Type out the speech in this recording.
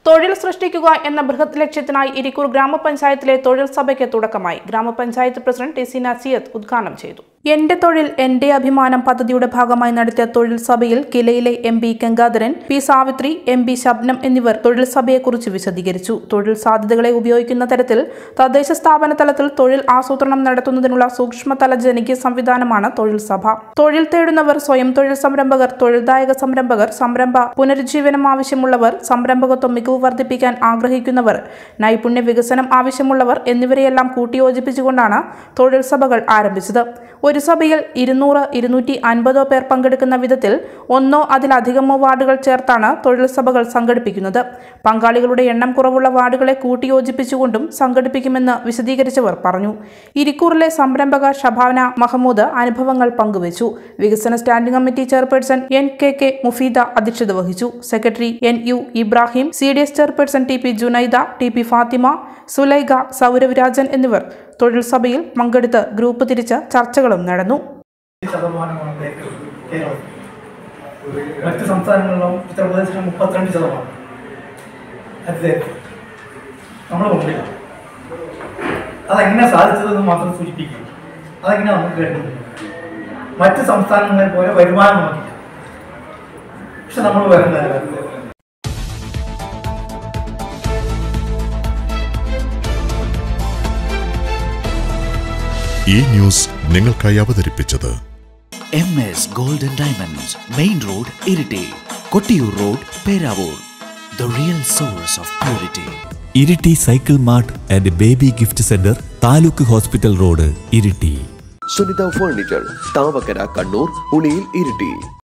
തൊഴിൽ സൃഷ്ടിക്കുക എന്ന ബൃഹത് ലക്ഷ്യത്തിനായി ഇരിക്കൂർ ഗ്രാമപഞ്ചായത്തിലെ തൊഴിൽ സഭയ്ക്ക് തുടക്കമായി ഗ്രാമപഞ്ചായത്ത് പ്രസിഡന്റ് ടി സി നസിയത്ത് ഉദ്ഘാടനം ചെയ്തു എന്റെ തൊഴിൽ എന്റെ അഭിമാനം പദ്ധതിയുടെ ഭാഗമായി നടത്തിയ തൊഴിൽ സഭയിൽ കിലയിലെ M P Gangadharan P Savithri M P Shabnam എന്നിവർ തൊഴിൽ സഭയെക്കുറിച്ച് വിശദീകരിച്ചു തൊഴിൽ സാധ്യതകളെ ഉപയോഗിക്കുന്ന തരത്തിൽ തദ്ദേശ സ്ഥാപന തലത്തിൽ തൊഴിൽ ആസൂത്രണം നടത്തുന്നതിനുള്ള സൂക്ഷ്മതല ജനകീയ സംവിധാനമാണ് തൊഴിൽ സഭ തൊഴിൽ തേടുന്നവർ സ്വയം തൊഴിൽ സംരംഭകർ തൊഴിൽദായക സംരംഭകർ സംരംഭ പുനരുജ്ജീവനം ആവശ്യമുള്ളവർ സംരംഭകത്വം മികവ് വർദ്ധിപ്പിക്കാൻ ആഗ്രഹിക്കുന്നവർ നൈപുണ്യ വികസനം ആവശ്യമുള്ളവർ എന്നിവരെയെല്ലാം കൂട്ടിയോജിപ്പിച്ചുകൊണ്ടാണ് തൊഴിൽ സഭകൾ ആരംഭിച്ചത് ഒരു സഭയിൽ ഇരുന്നൂറ് ഇരുന്നൂറ്റി അൻപതോ പേർ പങ്കെടുക്കുന്ന വിധത്തിൽ ഒന്നോ അതിലധികമോ വാർഡുകൾ ചേർത്താണ് തൊഴിൽ സഭകൾ സംഘടിപ്പിക്കുന്നത് പങ്കാളികളുടെ എണ്ണം കുറവുള്ള വാർഡുകളെ കൂട്ടിയോജിപ്പിച്ചുകൊണ്ടും സംഘടിപ്പിക്കുമെന്ന് വിശദീകരിച്ചവർ പറഞ്ഞു ഇരിക്കൂറിലെ സംരംഭക ഷഭാന മഹമ്മൂദ് അനുഭവങ്ങൾ പങ്കുവച്ചു വികസന standing committee chairperson N K K Mufeeda അധ്യക്ഷത വഹിച്ചു secretary N U Ibrahim C D S chairperson T P Junaida T P Fathima Sulaikha Sauravrajan എന്നിവർ തൊഴിൽ സഭയിൽ പങ്കെടുത്ത് ഗ്രൂപ്പ് തിരിച്ച് ചർച്ചകളും നടന്നു ശതമാനമാണ് കേരളം കേരളത്തിൽ മറ്റ് സംസ്ഥാനങ്ങളിലും ഉത്തർപ്രദേശിലും മുപ്പത്തിരണ്ട് ശതമാനം അതിലേക്ക് നമ്മുടെ മുമ്പിലാണ് അതെങ്ങനെ സാധിച്ചതെന്ന് മാത്രം സൂചിപ്പിക്കും അതെങ്ങനെ നമുക്ക് വേണ്ടത് മറ്റ് സംസ്ഥാനങ്ങളെ പോലെ വരുമാനം നമുക്കില്ല പക്ഷെ നമ്മൾ വരുന്നത് ഈ ന്യൂസ് നിങ്ങൾക്കായി അവതരിപ്പിച്ചത് M S golden diamonds main road Iritty Kottiyoor road Peravoor the real source of purity Iritty cycle mart and baby gift centre taluk hospital road Iritty Sunitha furniture Thavakkara Kannur Uliyil Iritty